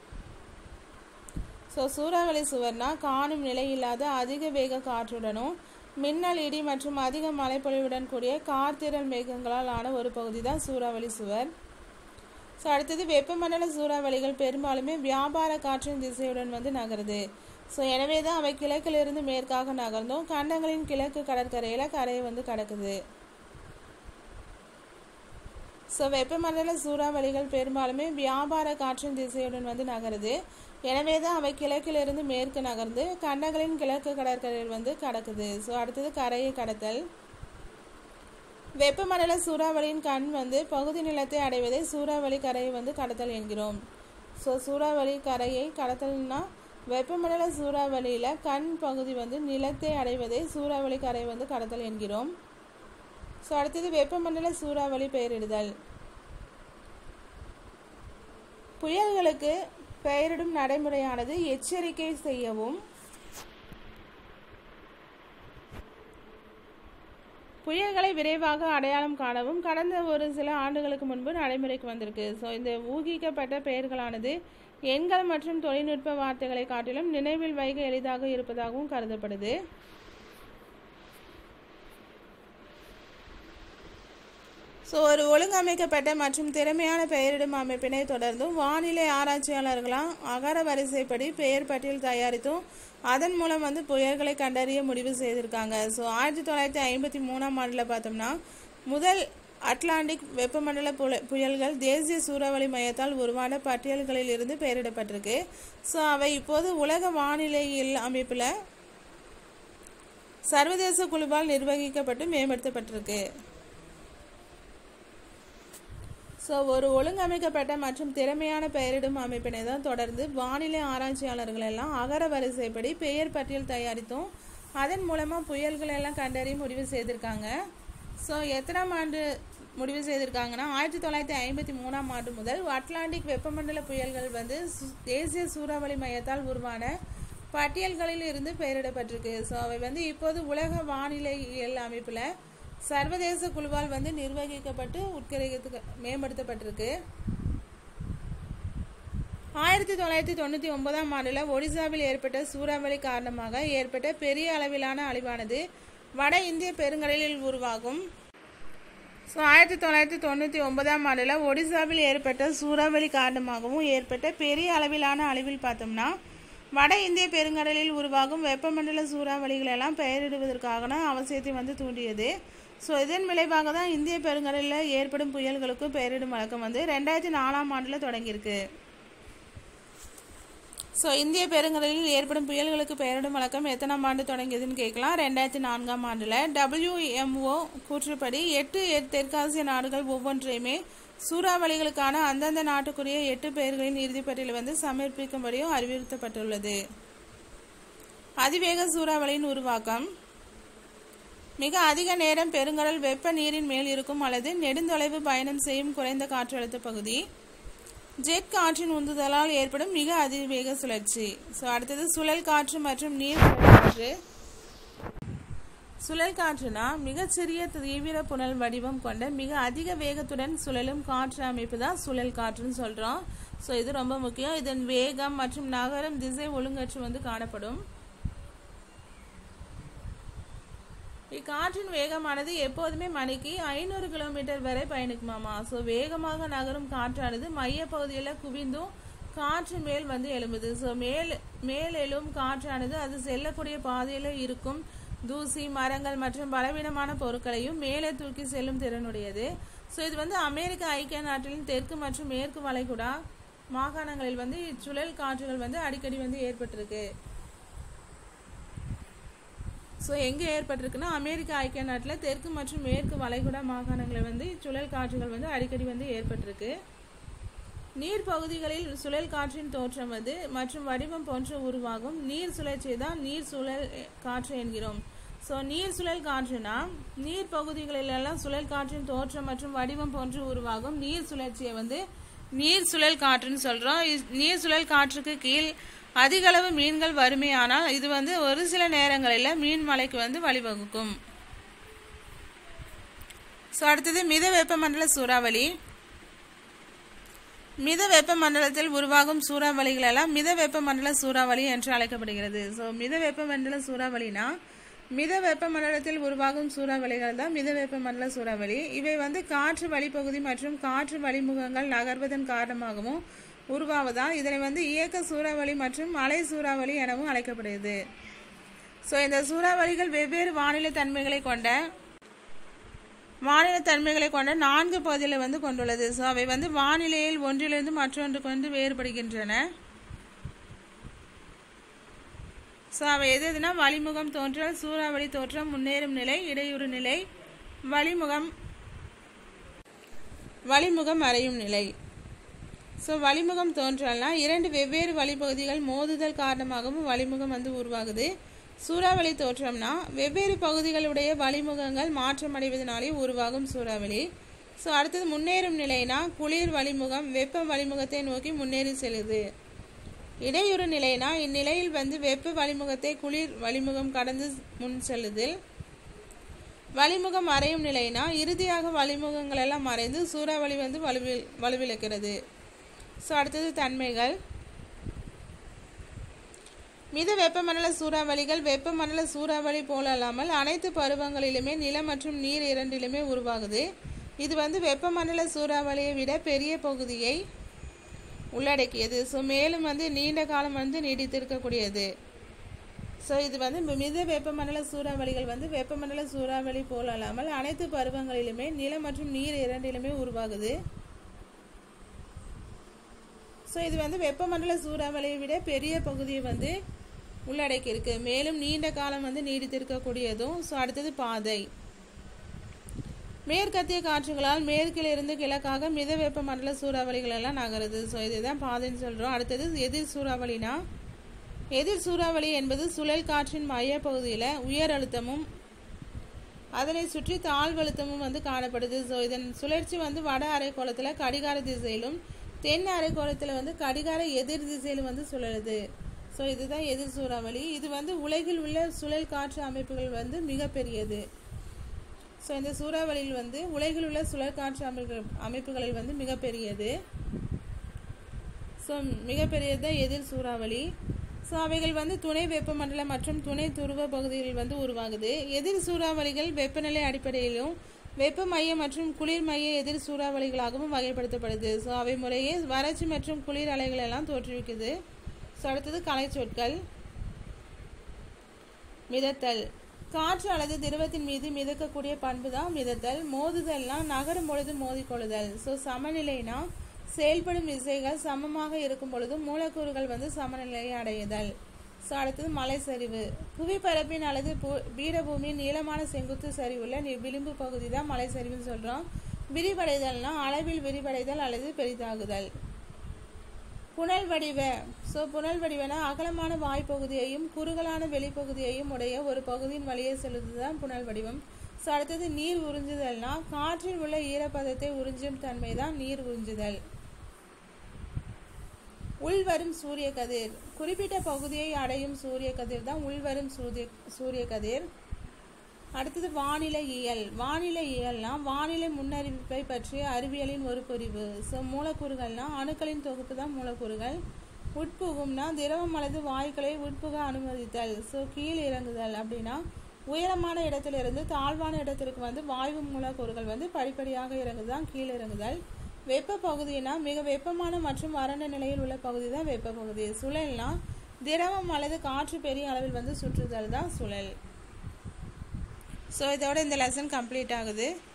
ஸோ சூறாவளி சுவர்னா காணும் நிலை இல்லாத அதிக வேக காற்றுடனும் மின்னல் இடி மற்றும் அதிக மழைப்பொழிவுடன் கூடிய கார்த்திரல் மேகங்களால் ஆன ஒரு பகுதி தான் சூறாவளி சுவர் ஸோ அடுத்தது வெப்பமண்டல சூறாவளிகள் பெரும்பாலுமே வியாபார காற்றின் திசையுடன் வந்து நகருது ஸோ எனவே தான் அவை கிழக்கிலிருந்து மேற்காக நகர்ந்தும் கண்டங்களின் கிழக்கு கடற்கரையில் கரையை வந்து கடக்குது ஸோ வெப்பமண்டல சூறாவளிகள் பெரும்பாலுமே வியாபார காற்றின் திசையுடன் வந்து நகருது எனவே தான் அவை கிழக்கிலிருந்து மேற்கு நகர்ந்து கண்டங்களின் கிழக்கு கடற்கரையில் வந்து கடக்குது ஸோ அடுத்தது கரையை கடத்தல் வெப்பமண்டல சூறாவளியின் கண் வந்து பகுதி நிலத்தை அடைவதை சூறாவளி கரையை வந்து கடத்தல் என்கிறோம் ஸோ சூறாவளி கரையை கடத்தல்னா வெப்பமண்டல சூறாவளியில கண் பகுதி வந்து நிலத்தை அடைவதை சூறாவளி கரை வந்து கடத்தல் என்கிறோம் ஸோ அடுத்தது வெப்பமண்டல சூறாவளி பெயரிடுதல் புயல்களுக்கு பெயரிடும் நடைமுறையானது எச்சரிக்கை செய்யவும் புயல்களை விரைவாக அடையாளம் காணவும் கடந்த ஒரு சில ஆண்டுகளுக்கு முன்பு நடைமுறைக்கு வந்திருக்கு ஸோ இந்த ஊகிக்கப்பட்ட பெயர்களானது எண்கள் மற்றும் தொழில்நுட்ப வார்த்தைகளை காட்டிலும் நினைவில் வைக்க எளிதாக இருப்பதாகவும் கருதப்படுது ஸோ ஒரு ஒழுங்கமைக்கப்பட்ட மற்றும் திறமையான பெயரிடும் அமைப்பினை தொடர்ந்தும் வானிலை ஆராய்ச்சியாளர்களாம் அகர வரிசைப்படி பெயர் பட்டியல் தயாரித்தும் அதன் மூலம் வந்து புயல்களை கண்டறிய முடிவு செய்திருக்காங்க ஸோ ஆயிரத்தி தொள்ளாயிரத்தி ஐம்பத்தி மூணாம் ஆண்டில் பார்த்தோம்னா முதல் அட்லாண்டிக் வெப்பமண்டல புல புயல்கள் தேசிய சூறாவளி மையத்தால் உருவான பட்டியல்களில் இருந்து பெயரிடப்பட்டிருக்கு ஸோ அவை இப்போது உலக வானிலையில் அமைப்பில் சர்வதேச குழுவால் நிர்வகிக்கப்பட்டு மேம்படுத்தப்பட்டிருக்கு ஸோ ஒரு ஒழுங்கமைக்கப்பட்ட மற்றும் திறமையான பெயரிடும் அமைப்பினை தான் தொடர்ந்து வானிலை ஆராய்ச்சியாளர்கள் எல்லாம் அகர வரிசைப்படி பெயர் பட்டியல் தயாரித்தும் அதன் மூலமாக புயல்களை எல்லாம் கண்டறிய முடிவு செய்திருக்காங்க ஸோ எத்தனாம் ஆண்டு முடிவு செய்திருக்காங்கன்னா ஆயிரத்தி தொள்ளாயிரத்தி ஐம்பத்தி மூணாம் ஆண்டு முதல் அட்லாண்டிக் வெப்பமண்டல புயல்கள் வந்து சு- தேசிய சூறாவளி மையத்தால் உருவான பட்டியல்களில் இருந்து பெயரிடப்பட்டிருக்கு ஸோ அவை வந்து இப்போது உலக வானிலையியல் அமைப்பில் சர்வதேச குழுவால் வந்து நிர்வகிக்கப்பட்டு உட்கரிக்க மேம்படுத்தப்பட்டிருக்கு ஆயிரத்தி தொள்ளாயிரத்தி தொண்ணூற்றி ஒன்பதாம் ஆண்டில் ஒடிசாவில் ஏற்பட்ட சூறாவளி காரணமாக ஏற்பட்ட பெரிய அளவிலான அழிவானது வட இந்திய பெருங்கடலில் உருவாகும் ஸோ ஆயிரத்தி தொள்ளாயிரத்தி தொண்ணூற்றி ஒன்பதாம் ஆண்டில் ஒடிசாவில் ஏற்பட்ட சூறாவளி காரணமாகவும் ஏற்பட்ட பெரிய அளவிலான அழிவில் பார்த்தோம்னா வட இந்திய பெருங்கடலில் உருவாகும் வெப்பமண்டல சூறாவளிகள் எல்லாம் பெயரிடுவதற்கான அவசியத்தை வந்து தூண்டியது ஸோ இதன் விளைவாக தான் இந்திய பெருங்கடலில் ஏற்படும் புயல்களுக்கும் பெயரிடும் வழக்கம் வந்து ரெண்டாயிரத்தி நாலாம் ஆண்டில் தொடங்கியிருக்கு ஸோ இந்திய பெருங்கடலில் ஏற்படும் புயல்களுக்கு பெயரிடும் வழக்கம் எத்தனாம் ஆண்டு தொடங்கியதுன்னு கேட்கலாம் ரெண்டாயிரத்தி நான்காம் ஆண்டில் டபிள்யூஎம்ஓ கூற்றுப்படி எட்டு தெற்காசிய நாடுகள் ஒவ்வொன்றையுமே சூறாவளிகளுக்கான அந்தந்த நாட்டுக்குரிய எட்டு பெயர்களின் இறுதிப்பட்டியல் வந்து சமர்ப்பிக்கும்படியும் அறிவுறுத்தப்பட்டுள்ளது அதிவேக சூறாவளியின் உருவாக்கம் மிக அதிக நேரம் பெருங்கடல் வெப்ப நீரின் மேல் இருக்கும் அல்லது நெடுந்தொலைவு பயணம் செய்யும் குறைந்த காற்றழுத்த பகுதி ஜெட் காற்றின் உந்துதலால் ஏற்படும் மிக அதிவேக சுழற்சி ஸோ அடுத்தது சுழல் காற்று மற்றும் நீர் காற்று சுழல் காற்றுனா மிகச்சிறிய தீவிர புனல் வடிவம் கொண்ட மிக அதிக வேகத்துடன் சுழலும் காற்று அமைப்பு தான் சுழல் காற்றுன்னு சொல்கிறோம் ஸோ இது ரொம்ப முக்கியம் இதன் வேகம் மற்றும் நகரும் திசை ஒழுங்கற்று வந்து காணப்படும் இக்காற்றின் வேகமானது எப்போதுமே மணிக்கு ஐநூறு கிலோமீட்டர் வரை பயணிக்குமாமா ஸோ வேகமாக நகரும் காற்றானது மைய பகுதியில் குவிந்தும் காற்று மேல் வந்து எழும்புது ஸோ மேல் மேல் எழும் காற்றானது அது செல்லக்கூடிய பாதையில் இருக்கும் தூசி மரங்கள் மற்றும் பலவீனமான பொருட்களையும் மேலே தூக்கி செல்லும் திறனுடையது ஸோ இது வந்து அமெரிக்க ஐக்கிய நாட்டின் தெற்கு மற்றும் மேற்கு வளைகுடா மாகாணங்களில் வந்து இச்சுழல் காற்றுகள் வந்து அடிக்கடி வந்து ஏற்பட்டிருக்கு ஸோ எங்கே ஏற்பட்டிருக்குன்னா அமெரிக்க ஐக்கிய நாட்டில் தெற்கு மற்றும் மேற்கு வளைகுடா மாகாணங்களில் வந்து சுழல் காற்றுகள் வந்து அடிக்கடி வந்து ஏற்பட்டிருக்கு நீர் பகுதிகளில் சுழல் காற்றின் தோற்றம் வந்து மற்றும் வடிவம் போன்ற உருவாகும் நீர் சுழற்சியை தான் நீர் சுழல் காற்று என்கிறோம் ஸோ நீர் சுழல் காற்றுனா நீர் பகுதிகளிலெல்லாம் சுழல் காற்றின் தோற்றம் மற்றும் வடிவம் போன்று உருவாகும் நீர் சுழற்சியை வந்து நீர் சுழல் காற்றுன்னு சொல்கிறோம் நீர் சுழல் காற்றுக்கு கீழ் அதிக அளவு மீன்கள் வறுமையானால் இது வந்து ஒரு சில நேரங்களில் மீன் மலைக்கு வந்து வழிவகுக்கும் ஸோ அடுத்தது மித வெப்பமண்டல சூறாவளி மித வெப்பமண்டலத்தில் உருவாகும் சூறாவளிகள் எல்லாம் மித வெப்பமண்டல சூறாவளி என்று அழைக்கப்படுகிறது ஸோ மித வெப்பமண்டல சூறாவளினா மித வெப்பமண்டலத்தில் உருவாகும் சூறாவளிகள் தான் மித வெப்பமண்டல சூறாவளி இவை வந்து காற்று வழிப்பகுதி மற்றும் காற்று வழிமுகங்கள் நகர்வதன் காரணமாகவும் உருவாவதா இதனை வந்து இயக்க சூறாவளி மற்றும் மலை சூறாவளி எனவும் அழைக்கப்படுகிறது ஸோ இந்த சூறாவளிகள் வெவ்வேறு வானிலை தன்மைகளை கொண்ட வானிலை தன்மைகளை கொண்ட நான்கு பகுதிகளை வந்து கொண்டுள்ளது ஸோ அவை வந்து வானிலையில் ஒன்றிலிருந்து மற்றொன்றுக்கு வந்து வேறுபடுகின்றன ஸோ அவை எது எதுனா வழிமுகம் தோன்றல் சூறாவளி தோற்றம் முன்னேறும் நிலை இடையூறு நிலை வழிமுகம் வழிமுகம் அறையும் நிலை ஸோ வழிமுகம் தோன்றல்னா இரண்டு வெவ்வேறு வழிப்பகுதிகள் மோதுதல் காரணமாகவும் வழிமுகம் வந்து உருவாகுது சூறாவளி தோற்றம்னா வெவ்வேறு பகுதிகளுடைய வழிமுகங்கள் மாற்றமடைவதனாலே உருவாகும் சூறாவளி ஸோ அடுத்தது முன்னேறும் நிலைனா குளிர் வழிமுகம் வெப்ப வழிமுகத்தை நோக்கி முன்னேறி செல்லுது இடையூறு நிலைனா இந்நிலையில் வந்து வெப்ப வழிமுகத்தை குளிர் வழிமுகம் கடந்து முன் செல்லுதல் வழிமுகம் மறையும் நிலைனா இறுதியாக வழிமுகங்கள் எல்லாம் மறைந்து சூறாவளி வந்து வலுவில் வலுவிழக்கிறது ஸோ அடுத்தது தன்மைகள் மித வெப்பமண்டல சூறாவளிகள் வெப்பமண்டல சூறாவளி போல அல்லாமல் அனைத்து பருவங்களிலுமே நிலம் மற்றும் நீர் இரண்டிலுமே உருவாகுது இது வந்து வெப்பமண்டல சூறாவளியை விட பெரிய பகுதியை உள்ளடக்கியது ஸோ மேலும் வந்து நீண்ட காலம் வந்து நீடித்திருக்கக்கூடியது ஸோ இது வந்து மித வெப்பமண்டல சூறாவளிகள் வந்து வெப்பமண்டல சூறாவளி போல அல்லாமல் அனைத்து பருவங்களிலுமே நிலம் மற்றும் நீர் இரண்டிலுமே உருவாகுது ஸோ இது வந்து வெப்பமண்டல சூறாவளியை விட பெரிய பகுதியை வந்து உள்ளடக்கி இருக்கு மேலும் நீண்ட காலம் வந்து நீடித்திருக்கக்கூடியதும் ஸோ அடுத்தது பாதை மேற்கத்திய காற்றுகளால் மேற்கிலிருந்து கிழக்காக மித வெப்பமண்டல சூறாவளிகள் எல்லாம் நகருது ஸோ இதுதான் பாதைன்னு சொல்கிறோம் அடுத்தது எதிர் சூறாவளினா எதிர் சூறாவளி என்பது சுழல் காற்றின் மைய பகுதியில் உயர் அழுத்தமும் அதனை சுற்றி தாழ்வழுத்தமும் வந்து காணப்படுது ஸோ இதன் சுழற்சி வந்து வட அரைக்கோளத்தில் கடிகார திசையிலும் தென் அரைக்கோளத்தில் வந்து கடிகார எதிர் திசையில் வந்து சுழலுது ஸோ இதுதான் எதிர் சூறாவளி இது வந்து உலகில் உள்ள சுழல் காற்று அமைப்புகள் வந்து மிகப்பெரியது ஸோ இந்த சூறாவளியில் வந்து உலகில் உள்ள சுழற்காற்று அமைப்புகள் அமைப்புகளில் வந்து மிகப்பெரியது ஸோ மிகப்பெரியது தான் எதிர் சூறாவளி ஸோ அவைகள் வந்து துணை வெப்பமண்டல மற்றும் துணை துருவ பகுதிகளில் வந்து உருவாகுது எதிர் சூறாவளிகள் வெப்பநிலை அடிப்படையிலும் வெப்ப மைய மற்றும் குளிர் மைய எதிர் சூறாவளிகளாகவும் வகைப்படுத்தப்படுது ஸோ அவை முறையே வறட்சி மற்றும் குளிர் அலைகள் எல்லாம் தோற்றுவிக்குது ஸோ அடுத்தது கலைச்சொற்கள் மிதத்தல் காற்று அல்லது திரவத்தின் மீது மிதக்கக்கூடிய பண்பு தான் மிதத்தல் மோதுதல்னா நகரும் பொழுது மோதிக்கொள்ளுதல் ஸோ சமநிலைனா செயல்படும் விசைகள் சமமாக இருக்கும் பொழுது மூலக்கூறுகள் வந்து சமநிலையை அடையுதல் ஸோ அடுத்தது மலை சரிவு புவிப்பரப்பின் அல்லது பூ- பீடபூமியின் நீளமான செங்குத்து சரிவுள்ள நி- விளிம்பு பகுதி தான் மலை சரிவுன்னு சொல்கிறோம் விரிவடைதல்னா அளவில் விரிவடைதல் அல்லது பெரிதாகுதல் புனல் வடிவ ஸோ புனல் வடிவனா அகலமான வாய்ப்பகுதியையும் குறுகலான வெளிப்பகுதியையும் உடைய ஒரு பகுதியின் வழியே செல்வது தான் புனல் வடிவம் ஸோ அடுத்தது நீர் உறிஞ்சுதல்னா காற்றில் உள்ள ஈரப்பதத்தை உறிஞ்சும் தன்மை தான் நீர் உறிஞ்சுதல் உள்வரும் சூரிய கதிர் குறிப்பிட்ட பகுதியை அடையும் சூரிய கதிர் தான் உள்வரும் சூரிய சூரிய கதிர் அடுத்தது வானிலை இயல் வானிலை இயல்னா வானிலை முன்னறிவிப்பை பற்றிய அறிவியலின் ஒரு பிரிவு ஸோ மூலக்கூறுகள்னா அணுக்களின் தொகுப்பு தான் மூலக்கூறுகள் உட்புகும்னா திரவம் அல்லது வாயுக்களை உட்புக அனுமதித்தல் ஸோ கீழ் இறங்குதல் அப்படின்னா உயரமான இடத்திலிருந்து தாழ்வான இடத்திற்கு வந்து வாயு மூலக்கூறுகள் வந்து படிப்படியாக இறங்குதான் கீழ் இறங்குதல் வெப்ப பகுதினா மிக வெப்பமான மற்றும் வறண்ட நிலையில் உள்ள பகுதி தான் வெப்ப பகுதி சுழல்னா திரவம் அல்லது காற்று பெரிய அளவில் வந்து சுற்றுதல் தான் சுழல் ஸோ இதோட இந்த லெசன் கம்ப்ளீட் ஆகுது